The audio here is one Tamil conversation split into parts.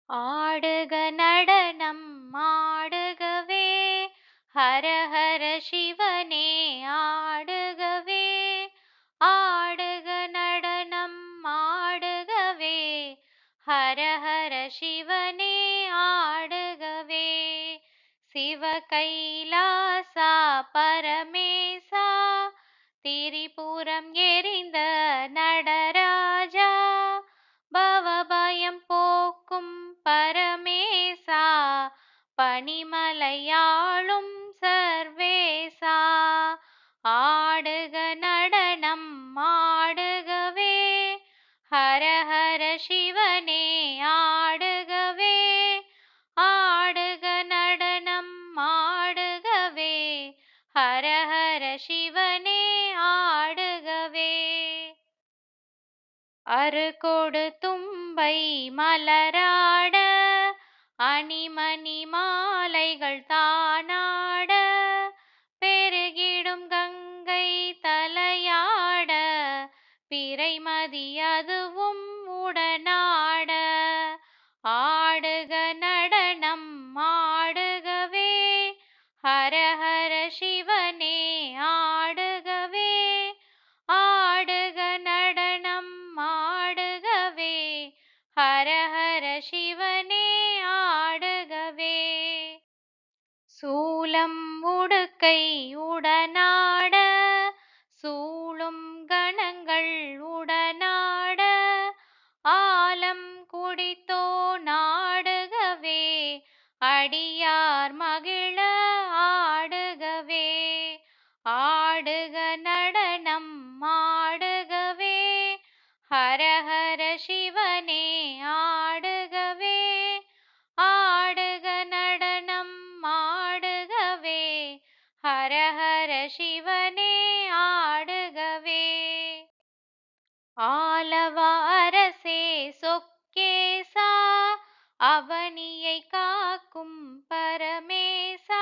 ஆடுக நடனம் ஆடுகவே ஹர ஹர சிவனே ஆடுகவே ஆடுக நடனம் ஆடுகவே ஹர ஹர சிவனே ஆடுகவே சிவ கைலாசா பரமேசா திரிபுரம் எரிந்த நடராஜா பவபயம் போக்கும் பரமேசா பனிமலையாளும் சர்வேசா ஆடுக நடனம் ஆடுகவே ஹர ஹர சிவனே ஆடுகவே ஆடுக நடனம் ஆடுகவே ஹர ஹர சிவனே ஆடுகவே அருகொடு தும்பை மலராட அணிமணி மாலைகள் தானாட பெருகிடும் கங்கை தலையாட பிறைமதி அதுவும் உடனாட ஆடுக நடனம் ஆடுகவே ஹர ஹர சிவனே ஆடுகவே ஆடுக நடனம் ஆடுகவே ஹர ஹர சிவனே ஆடுகவே சூலம் உடுக்கை உடனாட சூழும் கணங்கள் உடனாட ஆலம் குடித்தோ நாடுகவே அடியார் மகிழ ஆடுகவே ஆடுக நடனம் ஆடுகவே ஹர ஹர சிவனே ஆடுகவே ஆடுக நடனம் ஆடுகவே ஹர ஹர சிவனே ஆடுகவே ஆலவா அரசே சொக்கேசா அவனியை காக்கும் பரமேசா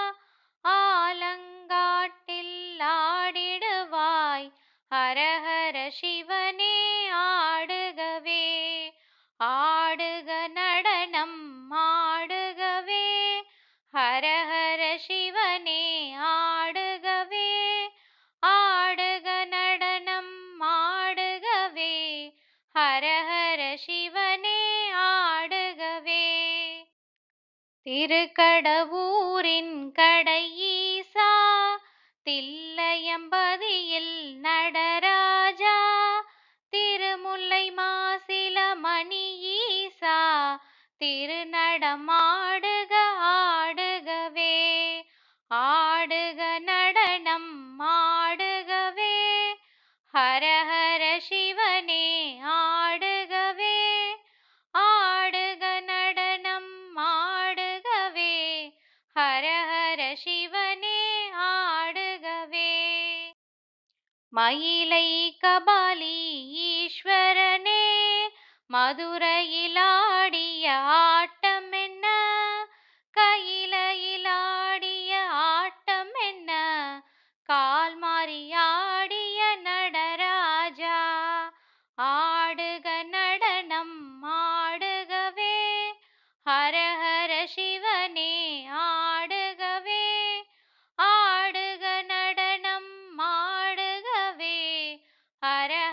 ஆலங்காட்டில் ஆடிடுவாய் ஹர ஹர சிவனே ஆடுகவே ஆடுக நடனம் ஆடுகவே ஹர ஹர சிவனே ஆடுகவே ஆடுக நடனம் ஆடுகவே ஹர ஹர சிவனே ஆடுகவே திருக்கடவூரின் கடையீசா தில்லையம்பதியில் நடராஜா திருமுல்லை மாசில மணியீசா திருநடமாடுக ஆடுகவே ஆடுக நடனம் ஆடுகவே ஹர ஹர சிவனே ஆடுகவே ஆடுக நடனம் ஆடுகவே ஹர ஹர சிவனே ஆடுகவே மயிலை கபாலி ஈஸ்வரனே மதுரையில் ஆடிய ஆட்டம் என்ன கையிலையில் ஆடிய ஆட்டம் என்ன கால் மாறி ஆடிய நடராஜா ஆடுக நடனம் ஆடுகவே ஹர ஹர சிவனே ஆடுகவே ஆடுக நடனம் ஆடுகவே ஹர